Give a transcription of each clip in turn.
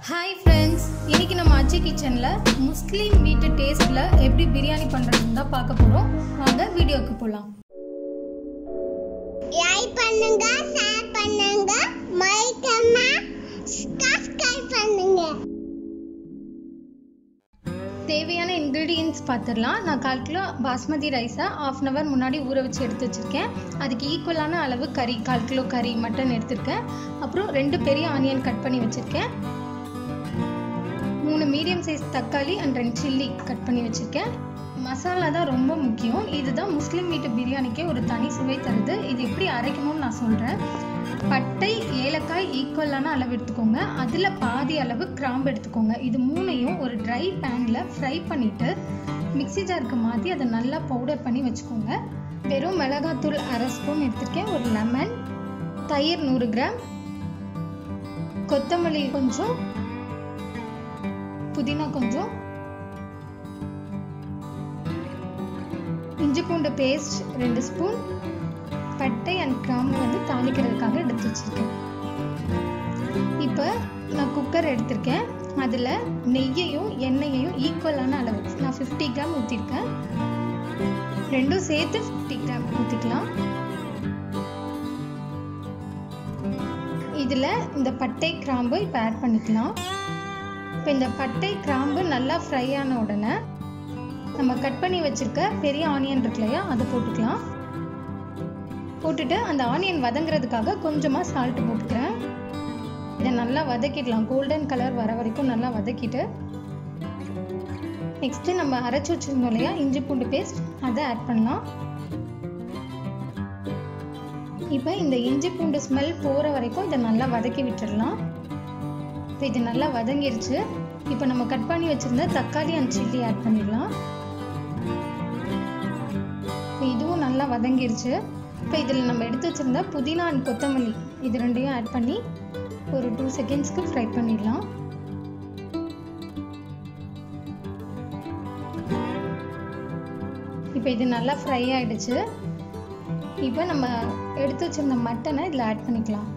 hi friends இன்னைக்கு நம்ம அச்சி கிச்சனில் முஸ்லீம் வீட்டு டேஸ்ட்டில் எப்படி பிரியாணி பண்ணுறதுன்னு தான் பார்க்க போகிறோம் வாங்க வீடியோக்கு போகலாம் லைக் பண்ணுங்க ஷேர் பண்ணுங்க மறக்காம சப்ஸ்கிரைப் பண்ணுங்க தேவையான இன்க்ரீடியன்ஸ் பார்த்துடலாம் நான் கால் கிலோ பாஸ்மதி ரைஸை ஆஃப் அன் ஹவர் முன்னாடி ஊற வச்சு எடுத்து வச்சுருக்கேன் அதுக்கு ஈக்குவலான அளவு கறி கால் கிலோ கறி மட்டன் எடுத்திருக்கேன் அப்புறம் ரெண்டு பெரிய ஆனியன் கட் பண்ணி வச்சுருக்கேன் மூணு மீடியம் சைஸ் தக்காளி அண்ட் ரெண்டு சில்லி கட் பண்ணி வச்சுருக்கேன் மசாலா தான் ரொம்ப முக்கியம் இதுதான் முஸ்லீம் வீட்டு பிரியாணிக்கே ஒரு தனி சுவை தருது இது எப்படி அரைக்கணும்னு நான் சொல்கிறேன் பட்டை ஏலக்காய் ஈக்குவலான அளவு எடுத்துக்கோங்க அதில் பாதி அளவு கிராம்பு எடுத்துக்கோங்க இது மூணையும் ஒரு ட்ரை பேனில் ஃப்ரை பண்ணிவிட்டு மிக்ஸி ஜாருக்கு மாற்றி அதை நல்லா பவுடர் பண்ணி வச்சுக்கோங்க வெறும் மிளகாத்தூள் அரை ஸ்பூன் எடுத்திருக்கேன் ஒரு லெமன் தயிர் நூறு கிராம் கொத்தமல்லி கொஞ்சம் புதினா கொஞ்சம் இஞ்சி பூண்டு பேஸ்ட் ரெண்டு ஸ்பூன் பட்டை அண்ட் கிராம்பு வந்து தாளிக்கிறதுக்காக எடுத்து வச்சிருக்கேன் இப்போ நான் குக்கர் எடுத்திருக்கேன் அதில் நெய்யையும் எண்ணெயையும் ஈக்குவலான அளவு நான் ஃபிஃப்டி கிராம் ஊற்றிருக்கேன் ரெண்டும் சேர்த்து ஃபிஃப்டி கிராம் ஊற்றிக்கலாம் இதில் இந்த பட்டை கிராம்பு இப்போ ஆட் பண்ணிக்கலாம் இப்போ இந்த பட்டை கிராம்பு நல்லா ஃப்ரை ஆன உடனே நம்ம கட் பண்ணி வச்சிருக்க பெரிய ஆனியன் இருக்கு இல்லையா அதை போட்டுக்கலாம் போட்டுட்டு அந்த ஆனியன் வதங்குறதுக்காக கொஞ்சமாக சால்ட் போட்டுக்கிறேன் இதை நல்லா வதக்கிடலாம் கோல்டன் கலர் வர வரைக்கும் நல்லா வதக்கிட்டு நெக்ஸ்ட்டு நம்ம அரைச்சி வச்சிருந்தோம் இல்லையா இஞ்சி பூண்டு பேஸ்ட் அதை ஆட் பண்ணலாம் இப்போ இந்த இஞ்சி பூண்டு ஸ்மெல் போகிற வரைக்கும் இதை நல்லா வதக்கி விட்டுடலாம் இப்போ இது நல்லா வதங்கிருச்சு இப்போ நம்ம கட் பண்ணி வச்சிருந்த தக்காளி அண்ட் சில்லி ஆட் பண்ணிடலாம் இப்போ இதுவும் நல்லா வதங்கிருச்சு இப்போ இதில் நம்ம எடுத்து வச்சிருந்த புதினா அண்ட் கொத்தமல்லி இது ரெண்டையும் ஆட் பண்ணி ஒரு டூ செகண்ட்ஸ்க்கு ஃப்ரை பண்ணிடலாம் இப்போ இது நல்லா ஃப்ரை ஆயிடுச்சு இப்போ நம்ம எடுத்து வச்சிருந்த மட்டனை இதில் ஆட் பண்ணிக்கலாம்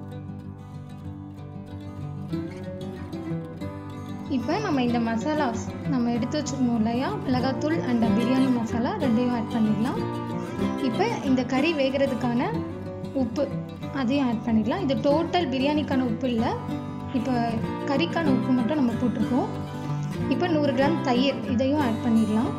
இப்போ நம்ம இந்த மசாலாஸ் நம்ம எடுத்து வச்சிருந்தோம் இல்லையா மிளகாத்தூள் அண்ட் பிரியாணி மசாலா ரெண்டையும் ஆட் பண்ணிடலாம் இப்போ இந்த கறி வேகிறதுக்கான உப்பு அதையும் ஆட் பண்ணிடலாம் இது டோட்டல் பிரியாணிக்கான உப்பு இல்லை இப்போ கறிக்கான உப்பு மட்டும் நம்ம போட்டிருக்கோம் இப்போ நூறு கிராம் தயிர் இதையும் ஆட் பண்ணிடலாம்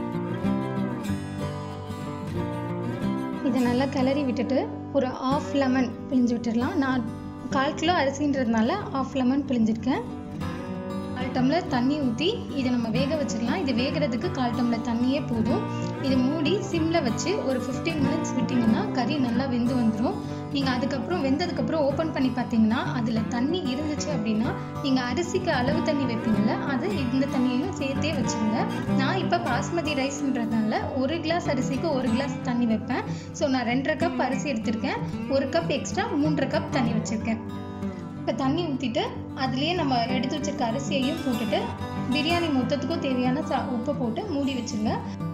இதை நல்லா கிளறி விட்டுட்டு ஒரு ஆஃப் லெமன் பிழிஞ்சு விட்டுடலாம் நான் கால் கிலோ அரிசின்றதுனால ஆஃப் லெமன் பிழிஞ்சிருக்கேன் கால் டம்ளர் தண்ணி ஊற்றி இதை நம்ம வேக வச்சிடலாம் இது வேகிறதுக்கு கால் டம்ளர் தண்ணியே போதும் இது மூடி சிம்மில் வச்சு ஒரு ஃபிஃப்டீன் மினிட்ஸ் விட்டிங்கன்னா கறி நல்லா வெந்து வந்துடும் நீங்கள் அதுக்கப்புறம் வெந்ததுக்கப்புறம் ஓப்பன் பண்ணி பார்த்தீங்கன்னா அதில் தண்ணி இருந்துச்சு அப்படின்னா நீங்கள் அரிசிக்கு அளவு தண்ணி வைப்பீங்கள்ல அது இந்த தண்ணியையும் சேர்த்தே வச்சுருங்க நான் இப்போ பாஸ்மதி ரைஸ்ன்றதுனால ஒரு கிளாஸ் அரிசிக்கு ஒரு கிளாஸ் தண்ணி வைப்பேன் ஸோ நான் ரெண்டரை கப் அரிசி எடுத்திருக்கேன் ஒரு கப் எக்ஸ்ட்ரா மூன்றரை கப் தண்ணி வச்சுருக்கேன் இப்போ தண்ணி ஊற்றிட்டு அதுலேயே நம்ம எடுத்து வச்சிருக்க அரிசியையும் போட்டுட்டு பிரியாணி மொத்தத்துக்கும் தேவையான சா உப்பை போட்டு மூடி வச்சுருங்க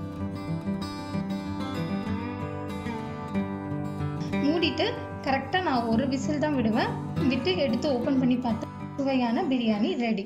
மூடிட்டு கரெக்டாக நான் ஒரு விசில் தான் விடுவேன் விட்டு எடுத்து ஓப்பன் பண்ணி பார்த்தா சுவையான பிரியாணி ரெடி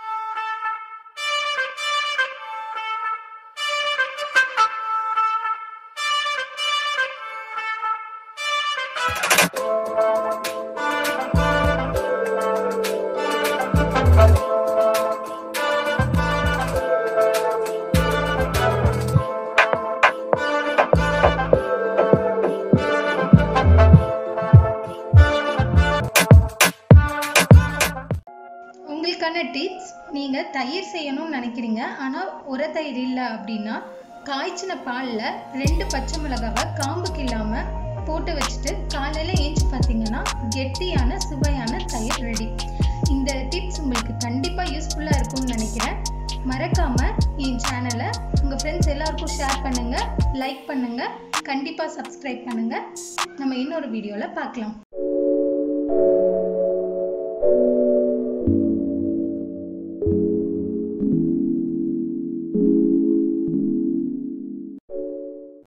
உங்களுக்கான டிப்ஸ் நீங்கள் தயிர் செய்யணும்னு நினைக்கிறீங்க ஆனால் உர தயிர் இல்லை அப்படின்னா காய்ச்சின பாலில் ரெண்டு பச்சை மிளகாவை காம்புக்கு இல்லாமல் போட்டு வச்சுட்டு காலையில் ஏஞ்சி பார்த்தீங்கன்னா கெட்டியான சுவையான தயிர் ரெடி இந்த டிப்ஸ் உங்களுக்கு கண்டிப்பாக யூஸ்ஃபுல்லாக இருக்கும்னு நினைக்கிறேன் மறக்காமல் என் சேனலை உங்கள் ஃப்ரெண்ட்ஸ் எல்லாருக்கும் ஷேர் பண்ணுங்கள் லைக் பண்ணுங்கள் கண்டிப்பாக சப்ஸ்கிரைப் பண்ணுங்கள் நம்ம இன்னொரு வீடியோவில் பார்க்கலாம்